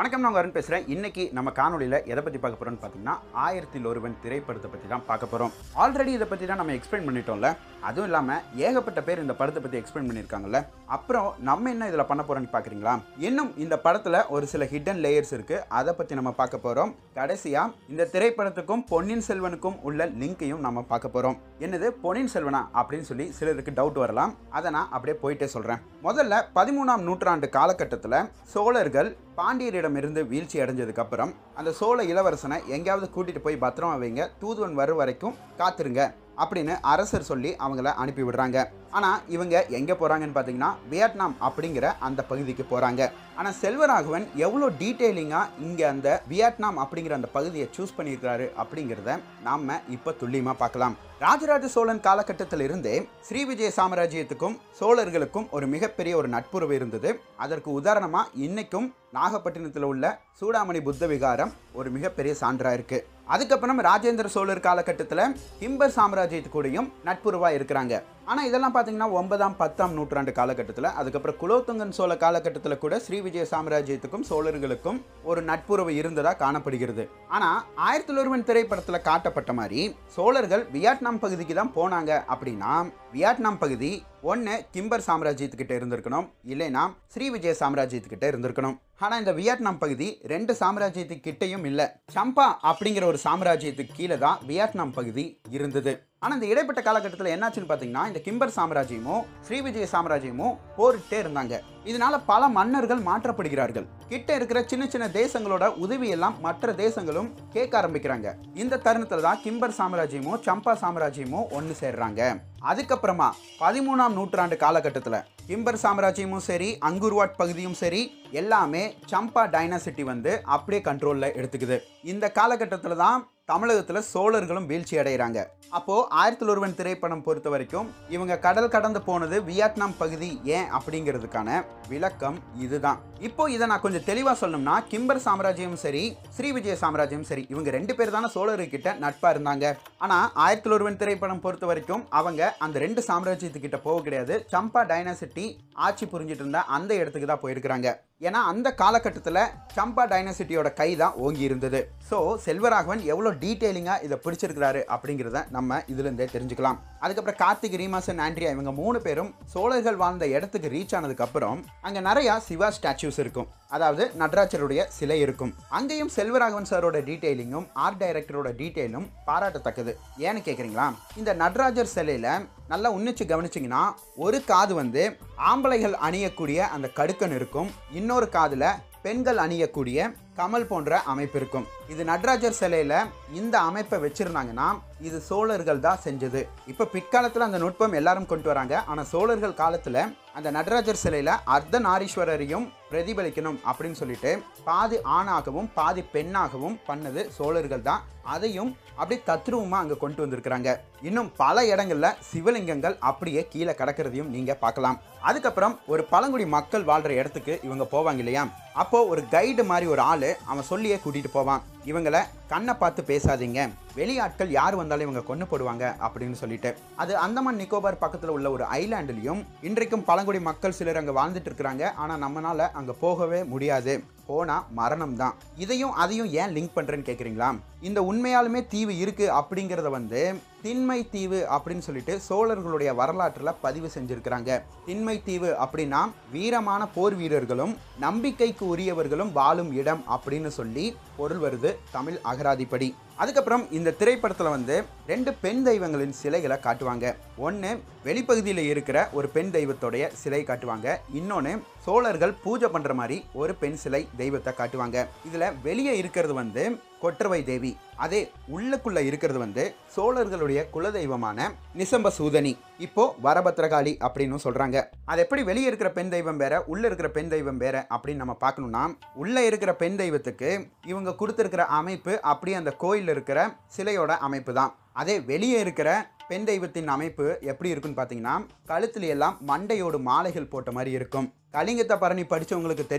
வணக்கம் நான் அருண் பேசுகிறேன் இன்னைக்கு நம்ம காணொலியில் எதை பற்றி பார்க்க போகிறோம்னு பார்த்தீங்கன்னா ஆயிரத்தில் ஒருவன் திரைப்படத்தை பற்றி தான் பார்க்க போகிறோம் ஆல்ரெடி இதை பற்றி தான் நம்ம எக்ஸ்பிளைன் பண்ணிட்டோம்ல அதுவும் இல்லாமல் ஏகப்பட்ட பேர் இந்த படத்தை பற்றி எக்ஸ்பிளைன் பண்ணியிருக்காங்கல்ல அப்புறம் நம்ம என்ன இதில் பண்ண போகிறோம்னு பார்க்குறீங்களா இன்னும் இந்த படத்தில் ஒரு சில ஹிடன் லேயர்ஸ் இருக்குது அதை பற்றி நம்ம பார்க்க போகிறோம் கடைசியாக இந்த திரைப்படத்துக்கும் பொன்னியின் செல்வனுக்கும் உள்ள லிங்கையும் நம்ம பார்க்க போகிறோம் என்னது பொன்னியின் செல்வனா அப்படின்னு சொல்லி சிலருக்கு டவுட் வரலாம் அதை நான் அப்படியே போயிட்டே சொல்கிறேன் முதல்ல பதிமூணாம் நூற்றாண்டு காலகட்டத்தில் சோழர்கள் பாண்டியரிடமிருந்து வீழ்ச்சி அடைஞ்சதுக்கு அப்புறம் அந்த சோழ இளவரசனை எங்கேயாவது கூட்டிட்டு போய் பத்திரமா வைங்க தூதுவன் வரும் வரைக்கும் காத்துருங்க அப்படின்னு அரசர் சொல்லி அவங்கள அனுப்பி விடுறாங்க ஆனால் இவங்க எங்கே போகிறாங்கன்னு பார்த்தீங்கன்னா வியட்நாம் அப்படிங்கிற அந்த பகுதிக்கு போகிறாங்க ஆனால் செல்வராகவன் எவ்வளோ டீட்டெயிலிங்காக இங்கே அந்த வியட்நாம் அப்படிங்கிற அந்த பகுதியை சூஸ் பண்ணியிருக்கிறாரு அப்படிங்கிறத நாம் இப்போ துல்லியமாக பார்க்கலாம் ராஜராஜ சோழன் காலகட்டத்தில் இருந்தே ஸ்ரீவிஜய சாம்ராஜ்யத்துக்கும் சோழர்களுக்கும் ஒரு மிகப்பெரிய ஒரு நட்புறவு இருந்தது அதற்கு உதாரணமாக இன்னைக்கும் நாகப்பட்டினத்தில் உள்ள சூடாமணி புத்த விகாரம் ஒரு மிகப்பெரிய சான்றா இருக்கு அதுக்கப்புறம் ராஜேந்திர சோழர் காலகட்டத்தில் கிம்பர் சாம்ராஜ்யத்துக்கூடையும் நட்புறவாக இருக்கிறாங்க ஆனால் இதெல்லாம் பார்த்தீங்கன்னா ஒன்பதாம் பத்தாம் நூற்றாண்டு காலகட்டத்தில் அதுக்கப்புறம் குலோத்துங்கன் சோழ காலகட்டத்தில் கூட ஸ்ரீவிஜய சாம்ராஜ்யத்துக்கும் சோழர்களுக்கும் ஒரு நட்புறவு இருந்ததா காணப்படுகிறது ஆனால் ஆயிரத்தி ஒருவன் திரைப்படத்தில் காட்டப்பட்ட மாதிரி சோழர்கள் வியட்நாம் பகுதிக்கு தான் போனாங்க அப்படின்னா வியட்நாம் பகுதி ஒன்று கிம்பர் சாம்ராஜ்யத்துக்கிட்ட இருந்திருக்கணும் இல்லைன்னா ஸ்ரீவிஜய சாம்ராஜ்யத்துக்கிட்ட இருந்திருக்கணும் ஆனால் இந்த வியட்நாம் பகுதி ரெண்டு சாம்ராஜ்யத்துக்கிட்டையும் இல்லை சம்பா அப்படிங்கிற ஒரு சாம்ராஜ்யத்துக்கு கீழே தான் வியட்நாம் பகுதி இருந்தது ஆனால் இந்த இடைப்பட்ட காலகட்டத்தில் என்னாச்சுன்னு பார்த்தீங்கன்னா இந்த கிம்பர் சாம்ராஜ்யமும் ஸ்ரீவிஜய சாம்ராஜ்யமும் போரிட்டே இருந்தாங்க இதனால பல மன்னர்கள் மாற்றப்படுகிறார்கள் கிட்ட இருக்கிற சின்ன சின்ன தேசங்களோட உதவி எல்லாம் மற்ற தேசங்களும் கேட்க ஆரம்பிக்கிறாங்க இந்த தருணத்தில் தான் கிம்பர் சாம்ராஜ்யமும் சம்பா சாம்ராஜ்யமும் ஒன்று சேர்றாங்க அதுக்கப்புறமா பதிமூணாம் நூற்றாண்டு காலகட்டத்தில் கிம்பர் சாம்ராஜ்யமும் சரி அங்குர்வாட் பகுதியும் சரி எல்லாமே சம்பா டைனாசிட்டி வந்து அப்படியே கண்ட்ரோலில் எடுத்துக்குது இந்த காலகட்டத்தில் தான் தமிழகத்தில் சோழர்களும் வீழ்ச்சி அடைகிறாங்க அப்போது ஆயிரத்தி ஒருவன் திரைப்படம் பொறுத்த வரைக்கும் இவங்க கடல் கடந்து போனது வியட்நாம் பகுதி ஏன் அப்படிங்கிறதுக்கான விளக்கம் இதுதான் இப்போ இதை நான் கொஞ்சம் தெளிவாக சொல்லணும்னா கிம்பர் சாம்ராஜ்யம் சரி ஸ்ரீவிஜய சாம்ராஜ்யம் சரி இவங்க ரெண்டு பேர் தானே சோழர்கிட்ட நட்பாக இருந்தாங்க ஆனால் ஆயிரத்தி ஒருவன் திரைப்படம் பொறுத்த வரைக்கும் அவங்க அந்த ரெண்டு சாம்ராஜ்யத்துக்கிட்ட போக கிடையாது சம்பா டைனாசிட்டி ஆட்சி புரிஞ்சிட்டு இருந்த அந்த இடத்துக்கு தான் போயிருக்கிறாங்க ஏன்னா அந்த காலகட்டத்தில் சம்பா டைனாசிட்டியோட கை தான் ஓங்கி இருந்தது ஸோ செல்வராகவன் எவ்வளோ டீட்டெயிலிங்காக இதை பிடிச்சிருக்கிறாரு அப்படிங்கிறத நம்ம இதுலேருந்தே தெரிஞ்சுக்கலாம் அதுக்கப்புறம் கார்த்திக் ரீமாசன் ஆண்ட்ரியா இவங்க மூணு பேரும் சோழர்கள் வாழ்ந்த இடத்துக்கு ரீச் ஆனதுக்கப்புறம் அங்கே நிறையா சிவா ஸ்டாச்சூஸ் இருக்கும் அதாவது நடராஜருடைய சிலை இருக்கும் அங்கேயும் செல்வராகவன் சாரோட டீட்டெயிலிங்கும் ஆர்ட் டைரக்டரோட டீட்டெயிலும் பாராட்டத்தக்கது ஏன்னு கேட்குறீங்களா இந்த நடராஜர் சிலையில் நல்லா உன்னிச்சு கவனிச்சிங்கன்னா ஒரு காது வந்து ஆம்பளைகள் அணியக்கூடிய அந்த கடுக்கன் இருக்கும் இன்னொரு காதில் பெண்கள் அணியக்கூடிய கமல் போன்ற அமைப்பு இருக்கும் இது நடராஜர் சிலையில் இந்த அமைப்பை வச்சுருந்தாங்கன்னா இது சோழர்கள் தான் செஞ்சது இப்போ பிற்காலத்தில் அந்த நுட்பம் எல்லாரும் கொண்டு வராங்க ஆனால் சோழர்கள் காலத்தில் அந்த நடராஜர் சிலையில் அர்த்த நாரீஸ்வரரையும் பிரதிபலிக்கணும் அப்படின்னு சொல்லிட்டு பாதி ஆணாகவும் பாதி பெண்ணாகவும் பண்ணது சோழர்கள் தான் அதையும் அப்படியே தத்ரூபமாக அங்கே கொண்டு வந்திருக்கிறாங்க இன்னும் பல இடங்களில் சிவலிங்கங்கள் அப்படியே கீழே கிடக்கிறதையும் நீங்கள் பார்க்கலாம் அதுக்கப்புறம் ஒரு பழங்குடி மக்கள் வாழ்கிற இடத்துக்கு இவங்க போவாங்க இல்லையா அப்போ ஒரு கைடு மாதிரி ஒரு ஆள் அவன் சொல்லியே கூட்டிகிட்டு போவான் இவங்களை கண்ணை பார்த்து பேசாதீங்க வெளியாட்கள் யார் வந்தாலும் இவங்க கொண்டு போடுவாங்க அப்படின்னு சொல்லிட்டு அது அந்தமான் நிக்கோபார் பக்கத்தில் உள்ள ஒரு ஐலாண்டுலையும் இன்றைக்கும் பழங்குடி மக்கள் சிலர் அங்கே வாழ்ந்துட்டு இருக்கிறாங்க ஆனால் நம்மளால அங்கே போகவே முடியாது போனால் மரணம் தான் இதையும் அதையும் ஏன் லிங்க் பண்ணுறேன்னு கேட்குறீங்களா இந்த உண்மையாலுமே தீவு இருக்குது அப்படிங்கிறத வந்து திண்மை தீவு அப்படின்னு சொல்லிட்டு சோழர்களுடைய வரலாற்றில் பதிவு செஞ்சுருக்கிறாங்க திண்மை தீவு அப்படின்னா வீரமான போர் வீரர்களும் நம்பிக்கைக்கு உரியவர்களும் வாழும் இடம் அப்படின்னு சொல்லி பொருள் வருது தமிழ் அகராதிப்படி அதுக்கப்புறம் இந்த திரைப்படத்தில் வந்து ரெண்டு பெண் தெய்வங்களின் சிலைகளை காட்டுவாங்க ஒன்று வெளிப்பகுதியில் இருக்கிற ஒரு பெண் தெய்வத்தோடைய சிலை காட்டுவாங்க இன்னொன்று சோழர்கள் பூஜை பண்ணுற மாதிரி ஒரு பெண் சிலை தெய்வத்தை காட்டுவாங்க இதில் வெளியே இருக்கிறது வந்து கொற்றவை தேவி அதே உள்ளுக்குள்ள இருக்கிறது வந்து சோழர்களுடைய குலதெய்வமான நிசம்ப சூதனி இப்போ வரபத்ரகாளி அப்படின்னு சொல்றாங்க அது எப்படி வெளியே இருக்கிற பெண் தெய்வம் வேற உள்ள இருக்கிற பெண் தெய்வம் வேற அப்படின்னு நம்ம பார்க்கணும்னா உள்ள இருக்கிற பெண் தெய்வத்துக்கு இவங்க கொடுத்துருக்கிற அமைப்பு அப்படியே அந்த கோயிலில் இருக்கிற சிலையோட அமைப்பு தான் அதே வெளியே இருக்கிற பெண் தெய்வத்தின் அமைப்பு எப்படி இருக்குன்னு பார்த்தீங்கன்னா கழுத்துல எல்லாம் மண்டையோடு மாலைகள் போட்ட மாதிரி இருக்கும் கலிங்கத்த பரணி படித்தவங்களுக்கு தெரியும்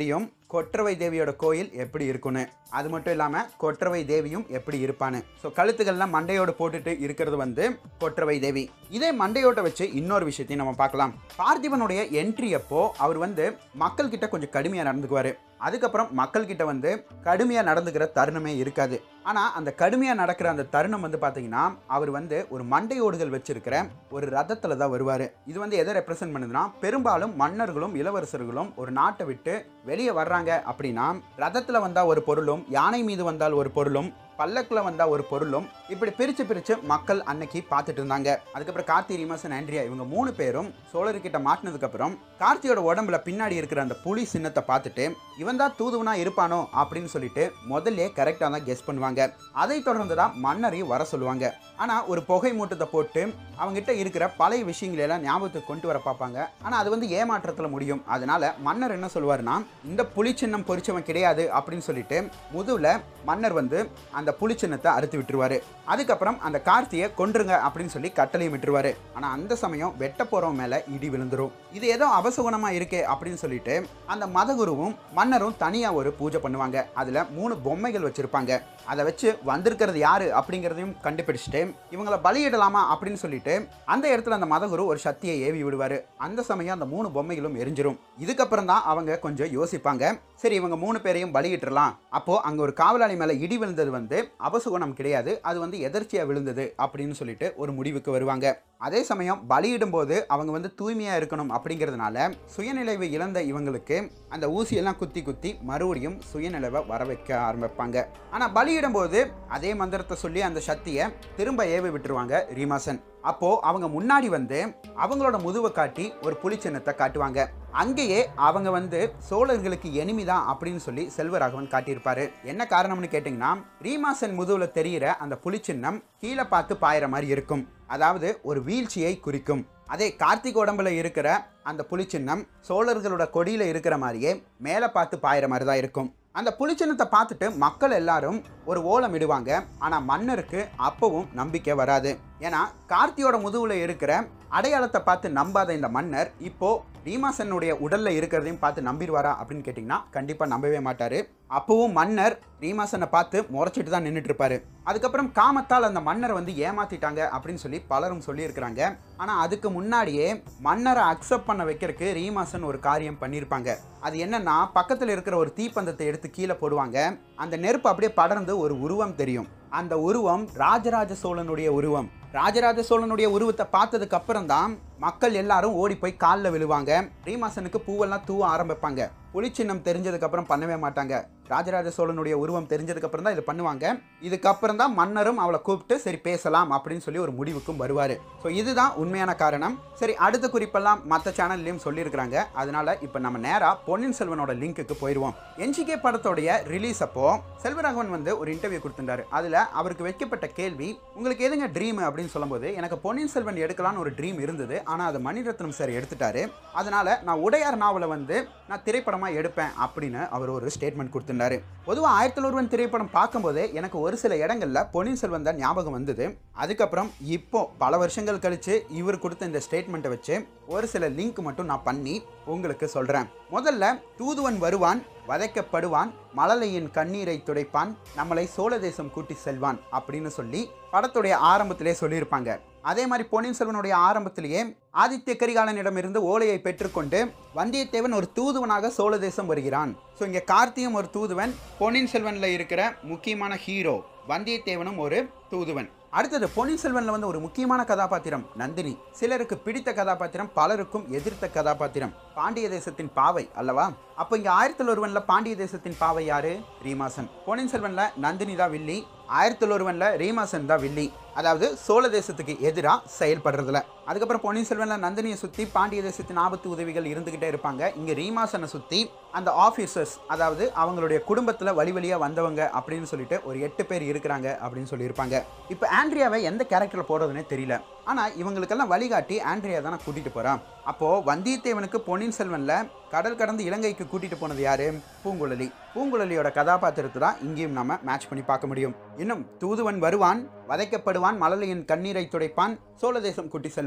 கொற்றவை தேவியோட கோயில் எப்படி இருக்குன்னு அது மட்டும் இல்லாமல் கொற்றவை தேவியும் எப்படி இருப்பான்னு ஸோ கழுத்துக்கள்லாம் மண்டையோடு போட்டுட்டு இருக்கிறது வந்து கொற்றவை தேவி இதே மண்டையோட்டை வச்சு இன்னொரு விஷயத்தையும் நம்ம பார்க்கலாம் பார்த்திபனுடைய என்ட்ரி அப்போ அவர் வந்து மக்கள் கிட்ட கொஞ்சம் கடுமையாக நடந்துக்குவார் அதுக்கப்புறம் மக்கள்கிட்ட வந்து கடுமையாக நடந்துக்கிற தருணமே இருக்காது ஆனால் அந்த கடுமையாக நடக்கிற அந்த தருணம் வந்து பார்த்தீங்கன்னா அவர் வந்து ஒரு மண்டையோடுகள் வச்சிருக்கிற ஒரு ரதத்தில் தான் வருவார் இது வந்து எதை ரெப்ரசென்ட் பண்ணுதுன்னா பெரும்பாலும் மன்னர்களும் இளவரசர்களும் ஒரு நாட்டை விட்டு வெளியே வர்றாங்க அப்படின்னா ரதத்தில் வந்தால் ஒரு பொருளும் யானை மீது வந்தால் ஒரு பொருளும் பல்லக்கில் வந்தால் ஒரு பொருளும் இப்படி பிரித்து பிரித்து மக்கள் அன்னைக்கு பார்த்துட்டு இருந்தாங்க அதுக்கப்புறம் கார்த்தி ரீமாசன் ஆண்ட்ரியா இவங்க மூணு பேரும் சோழர்கிட்ட மாட்டினதுக்கப்புறம் கார்த்தியோட உடம்புல பின்னாடி இருக்கிற அந்த புலி சின்னத்தை பார்த்துட்டு இவன் தான் தூதுவனா இருப்பானோ அப்படின்னு சொல்லிட்டு முதல்ல கரெக்டாக தான் கெஸ் பண்ணுவாங்க அதை தொடர்ந்து தான் மன்னரையும் வர சொல்லுவாங்க ஆனால் ஒரு புகை மூட்டத்தை போட்டு அவங்ககிட்ட இருக்கிற பழைய விஷயங்களை எல்லாம் ஞாபகத்துக்கு கொண்டு வர பார்ப்பாங்க ஆனால் அது வந்து ஏமாற்றத்தில் முடியும் அதனால மன்னர் என்ன சொல்லுவாருன்னா இந்த புலி சின்னம் பொறிச்சவன் கிடையாது அப்படின்னு சொல்லிட்டு முதுவில் மன்னர் வந்து அந்த புலி சின்னத்தை அறுத்து விட்டுருவாரு அதுக்கப்புறம் அந்த கார்த்தியை கொன்றுங்க அப்படின்னு சொல்லி கட்டளையும் விட்டுருவாரு ஆனால் அந்த சமயம் வெட்ட போகிறவன் மேலே இடி விழுந்துரும் இது ஏதோ அபசகுணமாக இருக்கே அப்படின்னு சொல்லிட்டு அந்த மதகுருவும் மன்னரும் தனியாக ஒரு பூஜை பண்ணுவாங்க அதில் மூணு பொம்மைகள் வச்சுருப்பாங்க அதை வச்சு வந்திருக்கிறது யாரு அப்படிங்கிறதையும் கண்டுபிடிச்சிட்டு இவங்களை பலியிடலாமா அப்படின்னு சொல்லிட்டு அந்த இடத்துல அந்த மதகுரு ஒரு சக்தியை ஏவி விடுவார் அந்த சமயம் அந்த மூணு பொம்மைகளும் எரிஞ்சிரும் இதுக்கப்புறம் தான் அவங்க கொஞ்சம் யோசிப்பாங்க சரி இவங்க மூணு பேரையும் பலியிட்டுறலாம் அப்போ அங்கே ஒரு காவலாளி மேலே இடி விழுந்தது வந்து அபசுகுணம் கிடையாது அது வந்து எதர்ச்சியாக விழுந்தது அப்படின்னு சொல்லிட்டு ஒரு முடிவுக்கு வருவாங்க அதே சமயம் பலியிடும் போது அவங்க வந்து தூய்மையாக இருக்கணும் அப்படிங்கிறதுனால சுயநிலைவு இழந்த இவங்களுக்கு அந்த ஊசியெல்லாம் குத்தி குத்தி மறுபடியும் சுயநிலைவை வர வைக்க ஆரம்பிப்பாங்க ஆனால் பலியிடும் போது அதே மந்திரத்தை சொல்லி அந்த சக்தியை திரும்ப ஏவி விட்டுருவாங்க ரீமாசன் அப்போ அவங்க முன்னாடி வந்து அவங்களோட முதுவை காட்டி ஒரு புலிச்சின்னத்தை காட்டுவாங்க அங்கேயே அவங்க வந்து சோழர்களுக்கு எனிமி தான் அப்படின்னு சொல்லி செல்வராகவன் காட்டியிருப்பாரு என்ன காரணம்னு கேட்டிங்கன்னா ரீமாசன் முதுவில் தெரிகிற அந்த புலிச்சின்னம் கீழே பார்த்து பாயிற மாதிரி இருக்கும் அதாவது ஒரு வீழ்ச்சியை குறிக்கும் அதே கார்த்திக் உடம்புல இருக்கிற அந்த புலிச்சின்னம் சோழர்களோட கொடியில் இருக்கிற மாதிரியே மேலே பார்த்து பாயிற மாதிரி தான் இருக்கும் அந்த புலிச்சின்னத்தை பார்த்துட்டு மக்கள் எல்லாரும் ஒரு ஓலம் இடுவாங்க ஆனால் மன்னருக்கு அப்பவும் நம்பிக்கை வராது ஏன்னா கார்த்தியோட முதுகுல இருக்கிற அடையாளத்தை பார்த்து நம்பாத இந்த மன்னர் இப்போ ரீமாசனுடைய உடல்ல இருக்கிறதையும் பார்த்து நம்பிடுவாரா அப்படின்னு கேட்டிங்கன்னா கண்டிப்பாக நம்பவே மாட்டார் அப்பவும் மன்னர் ரீமாசனை பார்த்து முறைச்சிட்டு தான் நின்றுட்டு இருப்பாரு அதுக்கப்புறம் காமத்தால் அந்த மன்னரை வந்து ஏமாத்திட்டாங்க அப்படின்னு சொல்லி பலரும் சொல்லியிருக்கிறாங்க ஆனால் அதுக்கு முன்னாடியே மன்னரை அக்செப்ட் பண்ண வைக்கிறதுக்கு ரீமாசன் ஒரு காரியம் பண்ணியிருப்பாங்க அது என்னன்னா பக்கத்தில் இருக்கிற ஒரு தீப்பந்தத்தை எடுத்து கீழே போடுவாங்க அந்த நெருப்பு அப்படியே படர்ந்து ஒரு உருவம் தெரியும் அந்த உருவம் ராஜராஜ சோழனுடைய உருவம் ராஜராஜ சோழனுடைய உருவத்தை பார்த்ததுக்கு அப்புறம் தான் மக்கள் எல்லாரும் ஓடி போய் காலில் விழுவாங்க ரீமாசனுக்கு பூவெல்லாம் தூவ ஆரம்பிப்பாங்க புலிச்சின்னம் தெரிஞ்சதுக்கு அப்புறம் பண்ணவே மாட்டாங்க ராஜராஜ சோழனுடைய உருவம் தெரிஞ்சதுக்கு அப்புறம் தான் இதை பண்ணுவாங்க இதுக்கப்புறம் தான் மன்னரும் அவளை கூப்பிட்டு சரி பேசலாம் அப்படின்னு சொல்லி ஒரு முடிவுக்கும் வருவார் ஸோ இதுதான் உண்மையான காரணம் சரி அடுத்த குறிப்பெல்லாம் மற்ற சேனல்லையும் சொல்லியிருக்கிறாங்க அதனால இப்போ நம்ம நேராக பொன்னியின் செல்வனோட லிங்க்குக்கு போயிடுவோம் என்ஜிகே படத்தோடைய ரிலீஸ் அப்போ செல்வராகவன் வந்து ஒரு இன்டர்வியூ கொடுத்துட்டாரு அதில் அவருக்கு வைக்கப்பட்ட கேள்வி உங்களுக்கு எதுங்க ட்ரீம் அப்படின்னு சொல்லும்போது எனக்கு பொன்னியின் செல்வன் எடுக்கலாம்னு ஒரு ட்ரீம் இருந்தது ஆனால் அதை மணிரத்னம் சார் எடுத்துட்டாரு அதனால நான் உடையார் நாவலை வந்து நான் திரைப்படமாக எடுப்பேன் அப்படின்னு அவர் ஒரு ஸ்டேட்மெண்ட் கொடுத்துட்டாரு பொதுவாக ஆயிரத்தி ஒருவன் திரைப்படம் பார்க்கும்போது எனக்கு ஒரு சில இடங்களில் பொன்னியின் செல்வன் தான் ஞாபகம் வந்தது அதுக்கப்புறம் இப்போ பல வருஷங்கள் கழிச்சு இவர் கொடுத்த இந்த ஸ்டேட்மெண்ட்டை வச்சு ஒரு சில லிங்க் மட்டும் நான் பண்ணி உங்களுக்கு சொல்கிறேன் முதல்ல தூதுவன் வருவான் வதைக்கப்படுவான் மழலையின் கண்ணீரை துடைப்பான் நம்மளை சோழ தேசம் கூட்டி செல்வான் அப்படின்னு சொல்லி படத்துடைய ஆரம்பத்திலே சொல்லியிருப்பாங்க அதே மாதிரி பொன்னியின் செல்வனுடைய ஆரம்பத்திலேயே ஆதித்ய கரிகாலனிடமிருந்து ஓலையை பெற்றுக்கொண்டு வந்தியத்தேவன் ஒரு தூதுவனாக சோழ தேசம் வருகிறான் ஸோ இங்கே கார்த்தியும் ஒரு தூதுவன் பொன்னியின் செல்வனில் இருக்கிற முக்கியமான ஹீரோ வந்தியத்தேவனும் ஒரு தூதுவன் அடுத்தது பொன்னியின் செல்வனில் வந்து ஒரு முக்கியமான கதாபாத்திரம் நந்தினி சிலருக்கு பிடித்த கதாபாத்திரம் பலருக்கும் எதிர்த்த கதாபாத்திரம் பாண்டிய தேசத்தின் பாவை அல்லவா அப்போ இங்கே ஆயிரத்தில் ஒருவனில் பாண்டிய தேசத்தின் பாவை யாரு ரீமாசன் பொன்னியின் செல்வனில் நந்தினி தான் வில்லி ஆயிரத்தில் ஒருவனில் ரீமாசன் தான் வில்லி அதாவது சோழ தேசத்துக்கு எதிராக செயல்படுறதுல அதுக்கப்புறம் பொன்னியின் செல்வனில் நந்தினியை சுற்றி பாண்டிய தேசத்தின் ஆபத்து உதவிகள் இருந்துக்கிட்டே இருப்பாங்க இங்கே ரீமாசனை சுற்றி அந்த ஆஃபீஸர்ஸ் அதாவது அவங்களுடைய குடும்பத்தில் வழி வழியாக வந்தவங்க அப்படின்னு சொல்லிட்டு ஒரு எட்டு பேர் இருக்கிறாங்க அப்படின்னு சொல்லியிருப்பாங்க இப்போ ஆண்ட்ரியாவை எந்த கேரக்டரில் போடுறதுனே தெரியல ஆனால் இவங்களுக்கெல்லாம் வழிகாட்டி ஆண்ட்ரியா தானே கூட்டிகிட்டு போகிறான் அப்போது வந்தியத்தேவனுக்கு பொன்னியின் செல்வனில் கடல் கடந்து இலங்கைக்கு கூட்டிகிட்டு போனது யாரு பூங்குழலி பூங்குழலியோட கதாபாத்திரத்தை தான் இங்கேயும் நம்ம மேட்ச் பண்ணி பார்க்க முடியும் இன்னும் தூதுவன் வருவான் வதைக்கப்படுவான் மழலையின் கண்ணீரை துடைப்பான் சோழ தேசம் கூட்டி செல்வான்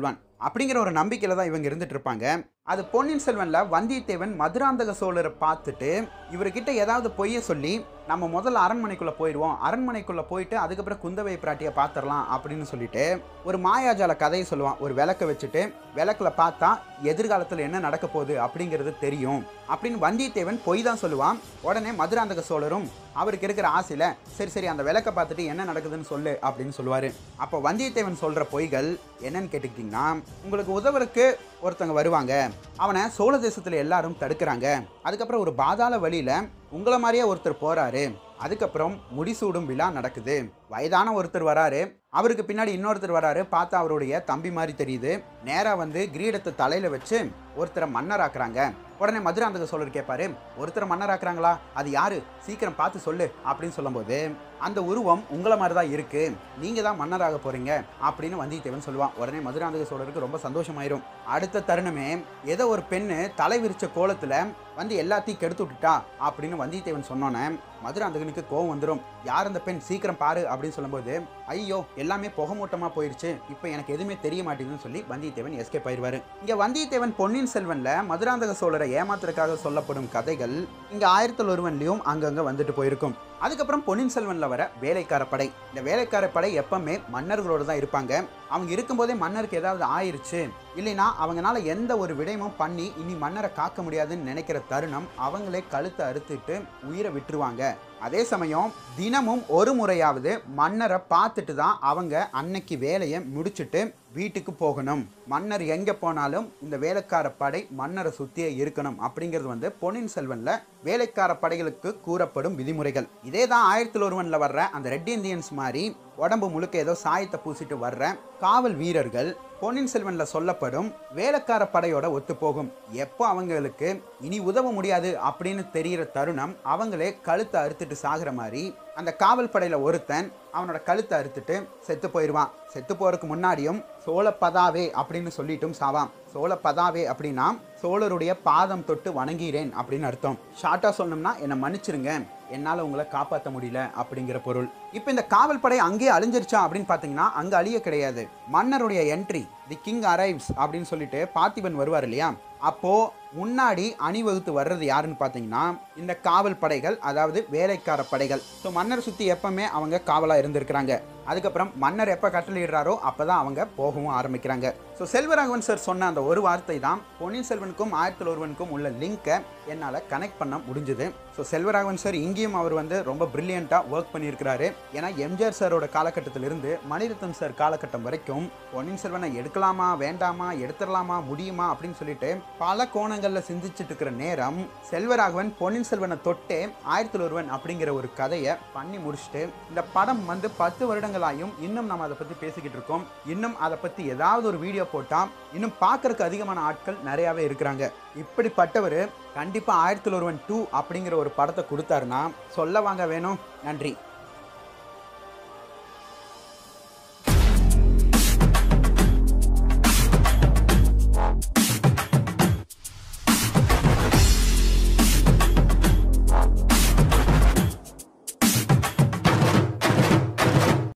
அப்படிங்கிற ஒரு நம்பிக்கையில் தான் இவங்க இருந்துட்டு இருப்பாங்க அது பொன்னியின் செல்வன்ல வந்தியத்தேவன் மதுராந்தக சோழரை பார்த்துட்டு இவர்கிட்ட ஏதாவது பொய்ய சொல்லி நம்ம முதல்ல அரண்மனைக்குள்ள போயிடுவோம் அரண்மனைக்குள்ள போயிட்டு அதுக்கப்புறம் குந்தவை பிராட்டியை பார்த்துடலாம் அப்படின்னு சொல்லிட்டு ஒரு மாயாஜால கதையை சொல்லுவான் ஒரு விளக்க வச்சுட்டு விளக்குல பார்த்தா எதிர்காலத்தில் என்ன நடக்க போகுது அப்படிங்கிறது தெரியும் அப்படின்னு வந்தியத்தேவன் பொய் தான் சொல்லுவான் உடனே மதுராந்தக சோழரும் அவருக்கு இருக்கிற ஆசையில சரி சரி அந்த விளக்க பார்த்துட்டு என்ன நடக்குதுன்னு சொல்லு அப்படின்னு சொல்லுவாரு அப்போ வந்தியத்தேவன் சொல்ற பொய்கள் என்னன்னு கேட்டுக்கிட்டிங்கன்னா உங்களுக்கு உதவுறதுக்கு ஒருத்தங்க வருவாங்க அவனை சோழ தேசத்துல எல்லாரும் தடுக்கிறாங்க அதுக்கப்புறம் ஒரு பாதாள வழியில உங்களை மாதிரியே ஒருத்தர் போறாரு அதுக்கப்புறம் முடிசூடும் விழா நடக்குது வயதான ஒருத்தர் வராரு அவருக்கு பின்னாடி இன்னொருத்தர் வராரு பார்த்தா அவருடைய தம்பி மாதிரி தெரியுது நேரா வந்து கிரீடத்தை தலையில வச்சு ஒருத்தரை மன்னராக்குறாங்க உடனே மதுராந்தக சோழர் கேட்பாரு ஒருத்தரை மன்னராக்குறாங்களா அது யாரு சீக்கிரம் பார்த்து சொல்லு அப்படின்னு சொல்லும்போது அந்த உருவம் உங்களை மாதிரி தான் இருக்கு நீங்க தான் மன்னராக போறீங்க அப்படின்னு வந்தியத்தேவன் சொல்லுவான் உடனே மதுராந்தக சோழருக்கு ரொம்ப சந்தோஷமாயிரும் அடுத்த தருணமே ஏதோ ஒரு பெண்ணு தலை விரிச்ச கோலத்துல வந்து எல்லாத்தையும் கெடுத்து விட்டுட்டா அப்படின்னு வந்தியத்தேவன் சொன்னோன்னே மதுராந்தகனுக்கு கோவம் வந்துடும் யார் அந்த பெண் சீக்கிரம் பாரு அப்படின்னு சொல்லும்போது ஐயோ எல்லாமே புகமூட்டமா போயிருச்சு இப்போ எனக்கு எதுவுமே தெரிய மாட்டேங்குதுன்னு சொல்லி வந்தியத்தேவன் எஸ்கேப் ஆயிடுவாரு இங்க வந்தியத்தேவன் பொன்னியின் செல்வன்ல மதுராந்தக சோழரை ஏமாத்துறதுக்காக சொல்லப்படும் கதைகள் இங்க ஆயிரத்தில் ஒருவன்லயும் அங்கங்க வந்துட்டு போயிருக்கும் அதுக்கப்புறம் பொன்னியின் செல்வன்ல வர வேலைக்கார படை இந்த வேலைக்கார படை எப்பவுமே மன்னர்களோட தான் இருப்பாங்க அவங்க இருக்கும்போதே மன்னருக்கு ஏதாவது ஆயிருச்சு இல்லைன்னா அவங்கனால எந்த ஒரு விடயமும் பண்ணி இனி மன்னரை காக்க முடியாதுன்னு நினைக்கிற தருணம் அவங்களே கழுத்தை அறுத்துட்டு உயிரை விட்டுருவாங்க அதே சமயம் தினமும் ஒரு முறையாவது மன்னரை பார்த்துட்டு தான் அவங்க அன்னைக்கு வேலையை முடிச்சுட்டு வீட்டுக்கு போகணும் மன்னர் எங்கே போனாலும் இந்த வேலைக்கார படை மன்னரை சுற்றியே இருக்கணும் அப்படிங்கிறது வந்து பொன்னியின் செல்வன்ல வேலைக்கார படைகளுக்கு கூறப்படும் விதிமுறைகள் இதே தான் ஆயிரத்தில் ஒருவனில் வர்ற அந்த ரெட் இந்தியன்ஸ் மாதிரி உடம்பு முழுக்க ஏதோ சாயத்தை பூசிட்டு வர்ற காவல் வீரர்கள் பொன்னியின் செல்வன்ல சொல்லப்படும் வேலைக்கார படையோட ஒத்து போகும் எப்போ அவங்களுக்கு இனி உதவ முடியாது அப்படின்னு தெரியிற தருணம் அவங்களே கழுத்தை அறுத்துட்டு சாகுற மாதிரி அந்த காவல் படையில ஒருத்தன் அவனோட கழுத்தை அறுத்துட்டு செத்து போயிடுவான் செத்து போறதுக்கு முன்னாடியும் சோழ பதாவே அப்படின்னு சொல்லிட்டும் சாவான் சோழ பதாவே அப்படின்னா சோழருடைய பாதம் தொட்டு வணங்குகிறேன் அப்படின்னு அர்த்தம் ஷார்ட்டா சொல்லணும்னா என்னை மன்னிச்சிருங்க என்னால் உங்களை காப்பாற்ற முடியல அப்படிங்கிற பொருள் இப்போ இந்த காவல் படை அங்கேயே அழிஞ்சிருச்சா அப்படின்னு பார்த்தீங்கன்னா அங்கே அழிய கிடையாது மன்னருடைய என்ட்ரி தி கிங் அரைவ்ஸ் அப்படின்னு சொல்லிட்டு பார்த்திபன் வருவார் இல்லையா அப்போ முன்னாடி அணிவகுத்து வர்றது யாருன்னு பார்த்தீங்கன்னா இந்த காவல் படைகள் அதாவது வேலைக்கார படைகள் ஸோ மன்னர் சுற்றி எப்பவுமே அவங்க காவலாக இருந்திருக்கிறாங்க அதுக்கப்புறம் மன்னர் எப்போ கட்டளையிடுறாரோ அப்போ தான் அவங்க போகவும் ஆரம்பிக்கிறாங்க ஸோ செல்வராகவன் சார் சொன்ன அந்த ஒரு வார்த்தை தான் பொன்னியின் செல்வனுக்கும் ஆயிரத்தில் ஒருவனுக்கும் உள்ள லிங்கை என்னால் கனெக்ட் பண்ண முடிஞ்சுது ஸோ செல்வராகவன் சார் இங்கேயும் அவர் வந்து ரொம்ப பிரில்லியண்ட்டாக ஒர்க் பண்ணியிருக்கிறாரு ஏன்னா எம்ஜிஆர் சாரோட காலகட்டத்திலிருந்து மணிரத்னம் சார் காலகட்டம் வரைக்கும் பொன்னியின் செல்வனை எடுக்கலாமா வேண்டாமா எடுத்துடலாமா முடியுமா அப்படின்னு சொல்லிட்டு பல கோணங்களில் சிந்திச்சுட்டு இருக்கிற நேரம் செல்வராகவன் பொன்னியின் செல்வனை தொட்டே ஆயிரத்தில் ஒருவன் அப்படிங்கிற ஒரு கதையை பண்ணி முடிச்சுட்டு இந்த படம் வந்து பத்து வருடங்களாயும் இன்னும் நம்ம அதை பற்றி பேசிக்கிட்டு இருக்கோம் இன்னும் அதை பற்றி ஏதாவது ஒரு வீடியோ போட்டால் இன்னும் பார்க்கறதுக்கு அதிகமான ஆட்கள் நிறையாவே இருக்கிறாங்க இப்படிப்பட்டவர் கண்டிப்பாக ஆயிரத்தில் ஒருவன் டூ அப்படிங்கிற ஒரு படத்தை கொடுத்தாருன்னா சொல்ல வாங்க வேணும் நன்றி